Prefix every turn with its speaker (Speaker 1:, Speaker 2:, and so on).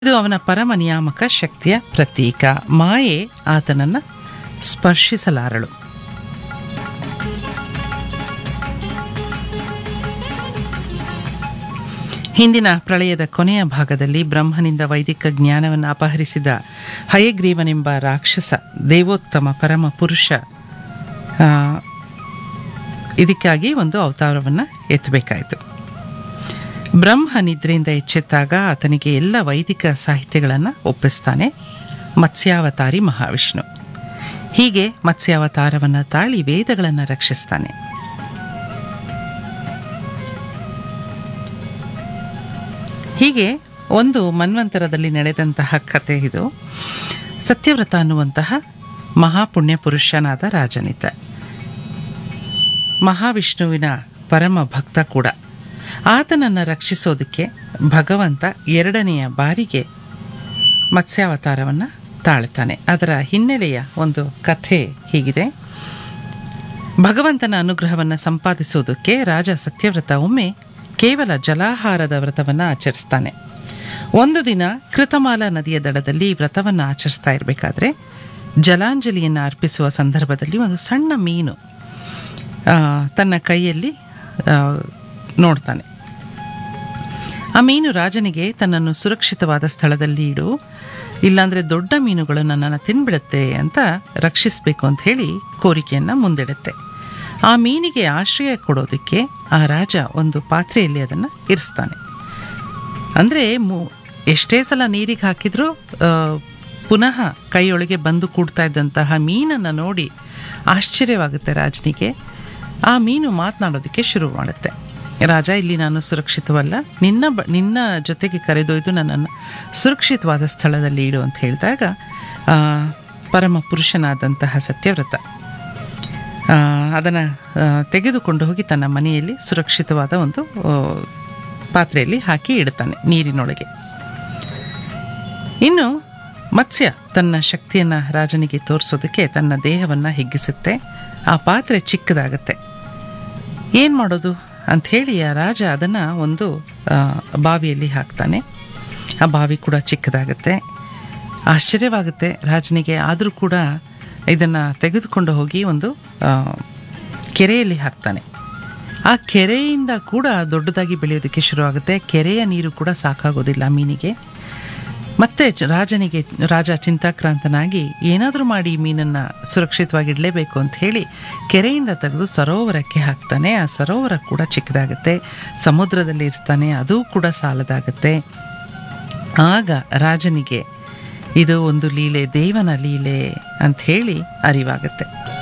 Speaker 1: ಇದು ಅವನ ಪರಮ ನಿಯಾಮಕ ಶಕ್ತಿಯ ಪ್ರತೀಕ ಮಾಯೆ ಆತನನ್ನ ಸ್ಪರ್ಶಿಸಲಾರಳು ಹಿಂದಿನ ಪ್ರಳಯದ ಕೊನೆಯ ಭಾಗದಲ್ಲಿ ಬ್ರಹ್ಮನಿಂದ ವೈದಿಕ ಜ್ಞಾನವನ್ನು ಅಪಹರಿಸಿದ ಹಯಗ್ರೀವನೆಂಬ ರಾಕ್ಷಸ ದೇವೋತ್ತಮ ಪರಮ ಪುರುಷ ಆ, ಇದಕ್ಕಾಗಿ ಒಂದು ಅವತಾರವನ್ನು ಎತ್ತಬೇಕಾಯಿತು ಬ್ರಹ್ಮ ನಿದ್ರೆಯಿಂದ ಎಚ್ಚೆತ್ತಾಗ ಆತನಿಗೆ ಎಲ್ಲ ವೈದಿಕ ಸಾಹಿತ್ಯಗಳನ್ನು ಒಪ್ಪಿಸ್ತಾನೆ ಮತ್ಸ್ಯಾವತಾರಿ ಮಹಾವಿಷ್ಣು ಹೀಗೆ ಮತ್ಸ್ಯಾವತಾರವನ್ನು ತಾಳಿ ವೇದಗಳನ್ನು ರಕ್ಷಿಸ್ತಾನೆ ಹೀಗೆ ಒಂದು ಮನ್ವಂತರದಲ್ಲಿ ನಡೆದಂತಹ ಕತೆ ಇದು ಸತ್ಯವ್ರತ ಅನ್ನುವಂತಹ ಮಹಾಪುಣ್ಯ ಪುರುಷನಾದ ರಾಜನಿದ್ದ ಮಹಾವಿಷ್ಣುವಿನ ಪರಮ ಭಕ್ತ ಕೂಡ ಆತನನ್ನು ರಕ್ಷಿಸೋದಕ್ಕೆ ಭಗವಂತ ಎರಡನೆಯ ಬಾರಿಗೆ ಮತ್ಸ್ಯಾವತಾರವನ್ನು ತಾಳ್ತಾನೆ ಅದರ ಹಿನ್ನೆಲೆಯ ಒಂದು ಕಥೆ ಹೀಗಿದೆ ಭಗವಂತನ ಅನುಗ್ರಹವನ್ನು ಸಂಪಾದಿಸುವುದಕ್ಕೆ ರಾಜ ಸತ್ಯವ್ರತ ಒಮ್ಮೆ ಕೇವಲ ಜಲಾಹಾರದ ವ್ರತವನ್ನು ಆಚರಿಸ್ತಾನೆ ಒಂದು ದಿನ ಕೃತಮಾಲ ನದಿಯ ದಡದಲ್ಲಿ ಈ ವ್ರತವನ್ನು ಆಚರಿಸ್ತಾ ಇರಬೇಕಾದ್ರೆ ಜಲಾಂಜಲಿಯನ್ನು ಅರ್ಪಿಸುವ ಸಂದರ್ಭದಲ್ಲಿ ಒಂದು ಸಣ್ಣ ಮೀನು ಆ, ತನ್ನ ಕೈಯಲ್ಲಿ ಆ, ನೋಡ್ತಾನೆ ಆ ಮೀನು ರಾಜನಿಗೆ ತನ್ನನ್ನು ಸುರಕ್ಷಿತವಾದ ಸ್ಥಳದಲ್ಲಿ ಇಡು ಇಲ್ಲಾಂದ್ರೆ ದೊಡ್ಡ ಮೀನುಗಳು ನನ್ನನ್ನು ತಿನ್ಬಿಡುತ್ತೆ ಅಂತ ರಕ್ಷಿಸಬೇಕು ಅಂತ ಹೇಳಿ ಕೋರಿಕೆಯನ್ನು ಮುಂದಿಡುತ್ತೆ ಆ ಮೀನಿಗೆ ಆಶ್ರಯ ಕೊಡೋದಕ್ಕೆ ಆ ರಾಜ ಒಂದು ಪಾತ್ರೆಯಲ್ಲಿ ಅದನ್ನು ಇರಿಸ್ತಾನೆ ಅಂದರೆ ಮು ಎಷ್ಟೇ ಸಲ ನೀರಿಗೆ ಹಾಕಿದ್ರೂ ಆ, ಪುನಃ ಕೈಯೊಳಗೆ ಬಂದು ಕೂಡ್ತಾ ಇದ್ದಂತಹ ಮೀನನ್ನು ನೋಡಿ ಆಶ್ಚರ್ಯವಾಗುತ್ತೆ ರಾಜನಿಗೆ ಆ ಮೀನು ಮಾತನಾಡೋದಕ್ಕೆ ಶುರು ಮಾಡುತ್ತೆ ರಾಜ ಇಲ್ಲಿ ನಾನು ಸುರಕ್ಷಿತವಲ್ಲ ನಿನ್ನ ಬ ನಿನ್ನ ಜೊತೆಗೆ ಕರೆದೊಯ್ದು ನನ್ನನ್ನು ಸುರಕ್ಷಿತವಾದ ಸ್ಥಳದಲ್ಲಿ ಇಡು ಅಂತ ಹೇಳಿದಾಗ ಆ, ಪರಮ ಪುರುಷನಾದಂತಹ ಸತ್ಯವ್ರತ ಅದನ್ನು ತೆಗೆದುಕೊಂಡು ಹೋಗಿ ತನ್ನ ಮನೆಯಲ್ಲಿ ಸುರಕ್ಷಿತವಾದ ಒಂದು ಆ, ಪಾತ್ರೆಯಲ್ಲಿ ಹಾಕಿ ಇಡ್ತಾನೆ ನೀರಿನೊಳಗೆ ಇನ್ನು ಮತ್ಸ್ಯ ತನ್ನ ಶಕ್ತಿಯನ್ನು ರಾಜನಿಗೆ ತೋರಿಸೋದಕ್ಕೆ ತನ್ನ ದೇಹವನ್ನು ಹಿಗ್ಗಿಸುತ್ತೆ ಆ ಪಾತ್ರೆ ಚಿಕ್ಕದಾಗತ್ತೆ ಏನು ಮಾಡೋದು ಅಂಥೇಳಿ ಆ ರಾಜ ಅದನ್ನು ಒಂದು ಆ, ಬಾವಿಯಲ್ಲಿ ಹಾಕ್ತಾನೆ ಆ ಬಾವಿ ಕೂಡ ಚಿಕ್ಕದಾಗತ್ತೆ ಆಶ್ಚರ್ಯವಾಗುತ್ತೆ ರಾಜನಿಗೆ ಆದರೂ ಕೂಡ ಇದನ್ನು ತೆಗೆದುಕೊಂಡು ಹೋಗಿ ಒಂದು ಆ, ಕೆರೆಯಲ್ಲಿ ಹಾಕ್ತಾನೆ ಆ ಕೆರೆಯಿಂದ ಕೂಡ ದೊಡ್ಡದಾಗಿ ಬೆಳೆಯೋದಕ್ಕೆ ಶುರುವಾಗುತ್ತೆ ಕೆರೆಯ ನೀರು ಕೂಡ ಸಾಕಾಗೋದಿಲ್ಲ ಮೀನಿಗೆ ಮತ್ತೆ ಚ- ರಾಜನಿಗೆ ರಾಜ ಚಿಂತಾಕ್ರಾಂತನಾಗಿ ಏನಾದರೂ ಮಾಡಿ ಈ ಮೀನನ್ನು ಸುರಕ್ಷಿತವಾಗಿ ಇಡಲೇಬೇಕು ಅಂತ ಹೇಳಿ ಕೆರೆಯಿಂದ ತೆಗೆದು ಸರೋವರಕ್ಕೆ ಹಾಕ್ತಾನೆ ಆ ಸರೋವರ ಕೂಡ ಚಿಕ್ಕದಾಗುತ್ತೆ ಸಮುದ್ರದಲ್ಲಿ ಇರಿಸ್ತಾನೆ ಅದು ಕೂಡ ಸಾಲದಾಗುತ್ತೆ ಆಗ ರಾಜನಿಗೆ ಇದು ಒಂದು ಲೀಲೆ ದೇವನ ಲೀಲೆ ಅಂತ ಹೇಳಿ ಅರಿವಾಗುತ್ತೆ